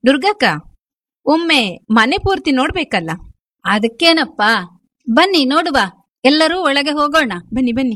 ದುರ್ಗಕ್ಕ ಒಮ್ಮೆ ಮನೆ ಪೂರ್ತಿ ನೋಡ್ಬೇಕಲ್ಲ ಅದಕ್ಕೇನಪ್ಪ ಬನ್ನಿ ನೋಡುವ ಎಲ್ಲರೂ ಒಳಗೆ ಹೋಗೋಣ ಬನ್ನಿ ಬನ್ನಿ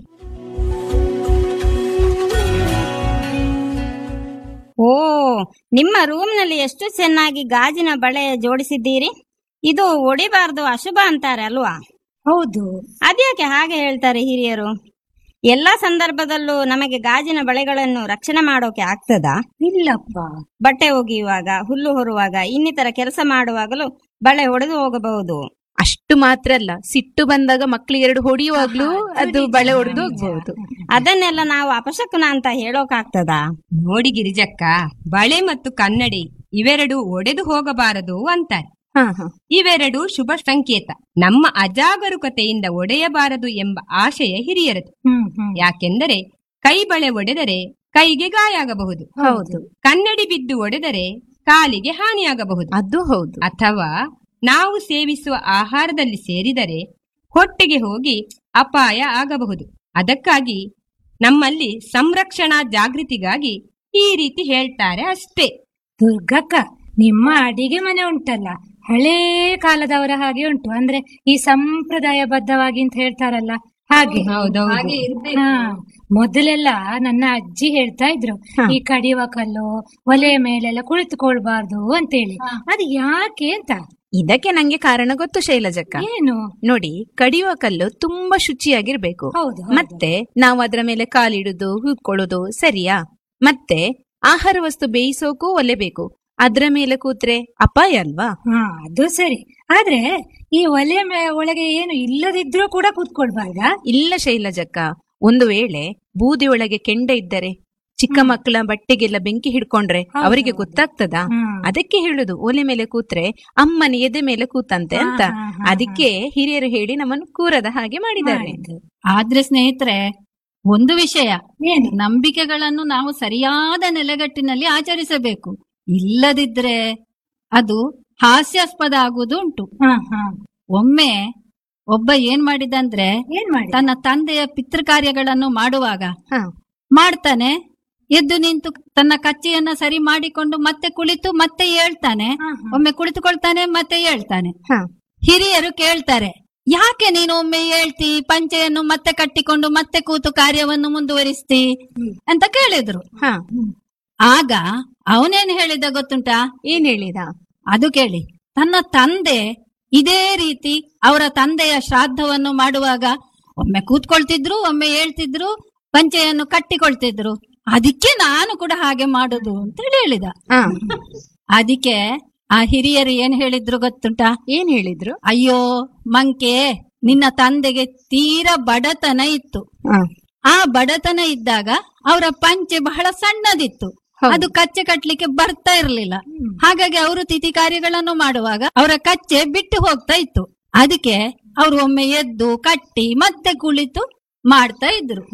ಓ ನಿಮ್ಮ ರೂಮ್ನಲ್ಲಿ ಎಷ್ಟು ಚೆನ್ನಾಗಿ ಗಾಜಿನ ಬಳೆ ಜೋಡಿಸಿದ್ದೀರಿ ಇದು ಒಡಿಬಾರ್ದು ಅಶುಭ ಅಂತಾರೆ ಅಲ್ವಾ ಹೌದು ಅದ್ಯಾಕೆ ಹಾಗೆ ಹೇಳ್ತಾರೆ ಹಿರಿಯರು ಎಲ್ಲಾ ಸಂದರ್ಭದಲ್ಲೂ ನಮಗೆ ಗಾಜಿನ ಬಳೆಗಳನ್ನು ರಕ್ಷಣೆ ಮಾಡೋಕೆ ಆಗ್ತದಾ ಇಲ್ಲಪ್ಪ ಬಟ್ಟೆ ಒಗೆಯುವಾಗ ಹುಲ್ಲು ಹೊರುವಾಗ ಇನ್ನಿತರ ಕೆಲಸ ಮಾಡುವಾಗಲೂ ಬಳೆ ಒಡೆದು ಹೋಗಬಹುದು ಅಷ್ಟು ಮಾತ್ರ ಅಲ್ಲ ಸಿಟ್ಟು ಬಂದಾಗ ಮಕ್ಳಿಗೆ ಎರಡು ಹೊಡೆಯುವಾಗ್ಲೂ ಅದು ಬಳೆ ಹೊಡೆದು ಹೋಗ್ಬಹುದು ಅದನ್ನೆಲ್ಲ ನಾವು ಅಪಶಕುನ ಅಂತ ಹೇಳೋಕಾಗ್ತದಾ ನೋಡಿ ಗಿರಿಜಕ್ಕ ಬಳೆ ಮತ್ತು ಕನ್ನಡಿ ಇವೆರಡು ಒಡೆದು ಹೋಗಬಾರದು ಅಂತಾರೆ ಹಾ ಹಾ ಇವೆರಡು ಶುಭ ಸಂಕೇತ ನಮ್ಮ ಅಜಾಗರೂಕತೆಯಿಂದ ಒಡೆಯಬಾರದು ಎಂಬ ಆಶಯ ಹಿರಿಯರದು ಹ್ಮ್ ಹ್ಮ್ ಯಾಕೆಂದರೆ ಕೈ ಬಳೆ ಒಡೆದರೆ ಕೈಗೆ ಗಾಯ ಆಗಬಹುದು ಹೌದು ಕನ್ನಡಿ ಬಿದ್ದು ಒಡೆದರೆ ಕಾಲಿಗೆ ಹಾನಿಯಾಗಬಹುದು ಅದು ಹೌದು ಅಥವಾ ನಾವು ಸೇವಿಸುವ ಆಹಾರದಲ್ಲಿ ಸೇರಿದರೆ ಹೊಟ್ಟೆಗೆ ಹೋಗಿ ಅಪಾಯ ಆಗಬಹುದು ಅದಕ್ಕಾಗಿ ನಮ್ಮಲ್ಲಿ ಸಂರಕ್ಷಣಾ ಜಾಗೃತಿಗಾಗಿ ಈ ರೀತಿ ಹೇಳ್ತಾರೆ ಅಷ್ಟೇ ದುರ್ಗಕ್ಕ ನಿಮ್ಮ ಅಡಿಗೆ ಮನೆ ಉಂಟಲ್ಲ ಹಳೇ ಕಾಲದವರ ಹಾಗೆ ಉಂಟು ಅಂದ್ರೆ ಈ ಸಂಪ್ರದಾಯಬದ್ಧವಾಗಿ ಅಂತ ಹೇಳ್ತಾರಲ್ಲ ಹಾಗೆ ಹೌದೌದು ಹಾ ಮೊದಲೆಲ್ಲ ನನ್ನ ಅಜ್ಜಿ ಹೇಳ್ತಾ ಇದ್ರು ಹಾ. ಈ ಕಡಿಯುವ ಕಲ್ಲು ಒಲೆ ಮೇಲೆಲ್ಲ ಕುಳಿತುಕೊಳ್ಬಾರ್ದು ಅಂತೇಳಿ ಅದು ಯಾಕೆ ಅಂತ ಇದಕ್ಕೆ ನಂಗೆ ಕಾರಣ ಗೊತ್ತು ಶೈಲಜಕ್ಕ ಏನು ನೋಡಿ ಕಡಿಯುವ ಕಲ್ಲು ತುಂಬಾ ಶುಚಿಯಾಗಿರ್ಬೇಕು ಹೌದು ಹೌದು. ಮತ್ತೆ ನಾವು ಅದರ ಮೇಲೆ ಕಾಲಿಡುದು ಹೂಕೊಳ್ಳೋದು ಸರಿಯಾ ಮತ್ತೆ ಆಹಾರ ವಸ್ತು ಬೇಯಿಸೋಕು ಒಲೆ ಬೇಕು ಅದ್ರ ಮೇಲೆ ಕೂತ್ರೆ ಅಪಾಯ ಅಲ್ವಾ ಹಾ ಅದು ಸರಿ ಆದ್ರೆ ಈ ಒಲೆ ಮೇ- ಒಳಗೆ ಏನು ಇಲ್ಲದಿದ್ರೂ ಕೂಡ ಕೂತ್ಕೊಳ್ಬಾರ್ದಾ ಇಲ್ಲ ಶೈಲಜಕ್ಕ ಒಂದು ವೇಳೆ ಬೂದಿ ಒಳಗೆ ಕೆಂಡ ಇದ್ದರೆ ಚಿಕ್ಕ ಮಕ್ಕಳ ಬಟ್ಟೆಗೆಲ್ಲ ಬೆಂಕಿ ಹಿಡ್ಕೊಂಡ್ರೆ ಹೌದು, ಅವರಿಗೆ ಹೌದು. ಗೊತ್ತಾಗ್ತದಾ ಹ್ಮ್. ಅದಕ್ಕೆ ಹೇಳುದು ಒಲೆ ಮೇಲೆ ಕೂತ್ರೆ ಅಮ್ಮನ ಎದೆ ಮೇಲೆ ಕೂತಂತೆ ಹಾ, ಅಂತ ಹಾ, ಹಾ, ಅದಕ್ಕೆ ಹಿರಿಯರು ಹೇಳಿ ನಮ್ಮನ್ನು ಕೂರದ ಹಾಗೆ ಮಾಡಿದ್ದಾರೆ ಮಾಡಿದ್ದು. ಆದ್ರೆ ಸ್ನೇಹಿತರೆ ಒಂದು ವಿಷಯ ಏನು ನಂಬಿಕೆಗಳನ್ನು ನಾವು ಸರಿಯಾದ ನೆಲೆಗಟ್ಟಿನಲ್ಲಿ ಆಚರಿಸಬೇಕು ಇಲ್ಲದಿದ್ರೆ ಅದು ಹಾಸ್ಯಾಸ್ಪದ ಆಗುವುದು ಉಂಟು ಹಾ ಹಾ ಒಮ್ಮೆ ಒಬ್ಬ ಏನ್ ಮಾಡಿದಂದ್ರೆ ಏನ್ ಮಾಡಿ ತನ್ನ ತಂದೆಯ ಪಿತೃಕಾರ್ಯಗಳನ್ನು ಮಾಡುವಾಗ ಹಾ. ಮಾಡ್ತಾನೆ ಎದ್ದು ನಿಂತು ತನ್ನ ಕಚ್ಚೆಯನ್ನ ಸರಿ ಮಾಡಿಕೊಂಡು ಮತ್ತೆ ಕುಳಿತು ಮತ್ತೆ ಹೇಳ್ತಾನೆ ಹಾ, ಹಾ. ಒಮ್ಮೆ ಕುಳಿತುಕೊಳ್ತಾನೆ ಮತ್ತೆ ಹೇಳ್ತಾನೆ ಹಾ. ಹಿರಿಯರು ಕೇಳ್ತಾರೆ ಯಾಕೆ ನೀನು ಒಮ್ಮೆ ಹೇಳ್ತಿ ಪಂಚೆಯನ್ನು ಮತ್ತೆ ಕಟ್ಟಿಕೊಂಡು ಮತ್ತೆ ಕೂತು ಕಾರ್ಯವನ್ನು ಮುಂದುವರಿಸ್ತಿ ಅಂತ ಕೇಳಿದ್ರು ಹಾ ಆಗ ಅವನೇನ್ ಹೇಳಿದ ಗೊತ್ತುಂಟಾ ಏನ್ ಹೇಳಿದ ಅದು ಕೇಳಿ ತನ್ನ ತಂದೆ ಇದೇ ರೀತಿ ಅವರ ತಂದೆಯ ಶ್ರಾದ್ದವನ್ನು ಮಾಡುವಾಗ ಒಮ್ಮೆ ಕೂತ್ಕೊಳ್ತಿದ್ರು ಒಮ್ಮೆ ಹೇಳ್ತಿದ್ರು ಪಂಚೆಯನ್ನು ಕಟ್ಟಿಕೊಳ್ತಿದ್ರು ಅದಕ್ಕೆ ನಾನು ಕೂಡ ಹಾಗೆ ಮಾಡುದು ಅಂತ ಹೇಳಿ ಹೇಳಿದ ಹಾ ಅದಕ್ಕೆ ಆ ಹಿರಿಯರು ಏನ್ ಹೇಳಿದ್ರು ಗೊತ್ತುಂಟಾ ಏನ್ ಹೇಳಿದ್ರು ಅಯ್ಯೋ ಮಂಕೆ ನಿನ್ನ ತಂದೆಗೆ ತೀರಾ ಬಡತನ ಇತ್ತು ಹಾ. ಆ ಬಡತನ ಇದ್ದಾಗ ಅವರ ಪಂಚೆ ಬಹಳ ಸಣ್ಣದಿತ್ತು ಹೌದು. ಅದು ಕಚ್ಚೆ ಕಟ್ಲಿಕ್ಕೆ ಬರ್ತಾ ಇರ್ಲಿಲ್ಲ ಹಾಗಾಗಿ ಅವರು ತಿಥಿ ಕಾರ್ಯಗಳನ್ನು ಮಾಡುವಾಗ ಅವರ ಕಚ್ಚೆ ಬಿಟ್ಟು ಹೋಗ್ತಾ ಇತ್ತು ಅದಕ್ಕೆ ಅವರು ಒಮ್ಮೆ ಎದ್ದು ಕಟ್ಟಿ ಮತ್ತೆ ಕುಳಿತು ಮಾಡ್ತಾ ಇದ್ರು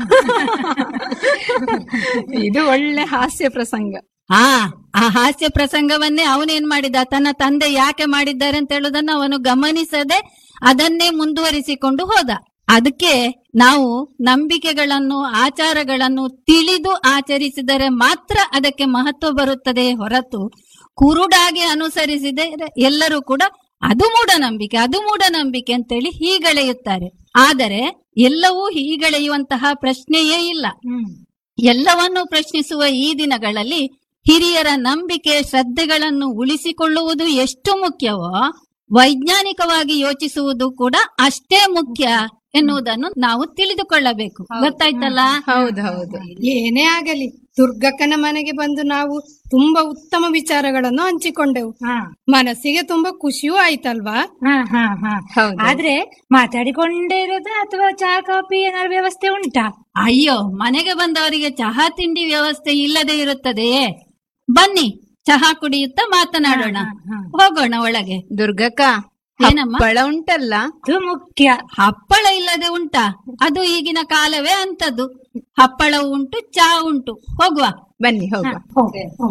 ಇದು ಒಳ್ಳೆ ಹಾಸ್ಯ ಪ್ರಸಂಗ ಹಾ ಆ ಹಾಸ್ಯ ಪ್ರಸಂಗವನ್ನೇ ಅವನೇನ್ ಮಾಡಿದ ತನ್ನ ತಂದೆ ಯಾಕೆ ಮಾಡಿದ್ದಾರೆ ಅಂತ ಹೇಳುದನ್ನು ಅವನು ಗಮನಿಸದೆ ಅದನ್ನೇ ಮುಂದುವರಿಸಿಕೊಂಡು ಹೋದ ಅದಕ್ಕೆ ನಾವು ನಂಬಿಕೆಗಳನ್ನು ಆಚಾರಗಳನ್ನು ತಿಳಿದು ಆಚರಿಸಿದರೆ ಮಾತ್ರ ಅದಕ್ಕೆ ಮಹತ್ವ ಬರುತ್ತದೆ ಹೊರತು ಕುರುಡಾಗಿ ಅನುಸರಿಸಿದರೆ ಎಲ್ಲರೂ ಕೂಡ ಅದು ಮೂಢನಂಬಿಕೆ ಅದು ಮೂಢನಂಬಿಕೆ ಅಂತೇಳಿ ಹೀಗಳೆಯುತ್ತಾರೆ ಆದರೆ ಎಲ್ಲವೂ ಹೀಗಳೆಯುವಂತಹ ಪ್ರಶ್ನೆಯೇ ಇಲ್ಲ ಹ್ಮ್ ಎಲ್ಲವನ್ನೂ ಪ್ರಶ್ನಿಸುವ ಈ ದಿನಗಳಲ್ಲಿ ಹಿರಿಯರ ನಂಬಿಕೆ ಶ್ರದ್ಧೆಗಳನ್ನು ಉಳಿಸಿಕೊಳ್ಳುವುದು ಎಷ್ಟು ಮುಖ್ಯವೋ ವೈಜ್ಞಾನಿಕವಾಗಿ ಯೋಚಿಸುವುದು ಕೂಡ ಅಷ್ಟೇ ಮುಖ್ಯ ಎನ್ನುವುದನ್ನು ನಾವು ತಿಳಿದುಕೊಳ್ಳಬೇಕು ಗೊತ್ತಾಯ್ತಲ್ಲ ಹೌದು ಹೌದು ಏನೇ ಆಗಲಿ ದುರ್ಗಕ್ಕನ ಮನೆಗೆ ಬಂದು ನಾವು ತುಂಬಾ ಉತ್ತಮ ವಿಚಾರಗಳನ್ನು ಹಂಚಿಕೊಂಡೆವು ಹಾ ಮನಸ್ಸಿಗೆ ತುಂಬಾ ಖುಷಿಯೂ ಆಯ್ತಲ್ವಾ ಹಾ ಹಾ ಹಾ ಹೌದು ಆದ್ರೆ ಮಾತಾಡಿಕೊಂಡೇ ಇರೋದಾ ಅಥವಾ ಚಹಾ ಕಾಫಿ ಏನಾದ್ರು ವ್ಯವಸ್ಥೆ ಉಂಟಾ ಅಯ್ಯೋ ಮನೆಗೆ ಬಂದವರಿಗೆ ಚಹಾ ತಿಂಡಿ ವ್ಯವಸ್ಥೆ ಇಲ್ಲದೆ ಇರುತ್ತದೆಯೇ ಬನ್ನಿ ಚಹಾ ಕುಡಿಯುತ್ತಾ ಮಾತನಾಡೋಣ ಹಾ, ಹಾ, ಹಾ. ಹೋಗೋಣ ಒಳಗೆ ದುರ್ಗಕ್ಕ ಏನಮ್ಮ? ಹಪ್ಪಳ ಉಂಟಲ್ಲ ಅದು ಮುಖ್ಯ ಹಪ್ಪಳ ಇಲ್ಲದೆ ಉಂಟಾ ಅದು ಈಗಿನ ಕಾಲವೇ ಅಂತದ್ದು ಹಪ್ಪಳವು ಉಂಟು ಚಾ ಉಂಟು ಹೋಗುವ ಬನ್ನಿ ಹೋಗುವ ಹೋಗು, ಹೋಗು.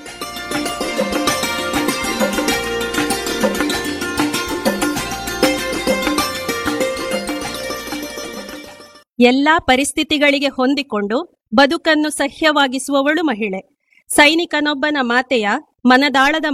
ಎಲ್ಲಾ ಪರಿಸ್ಥಿತಿಗಳಿಗೆ ಹೊಂದಿಕೊಂಡು ಬದುಕನ್ನು ಸಹ್ಯವಾಗಿಸುವವಳು ಮಹಿಳೆ ಸೈನಿಕನೊಬ್ಬನ ಮಾತೆಯ ಮನದಾಳದ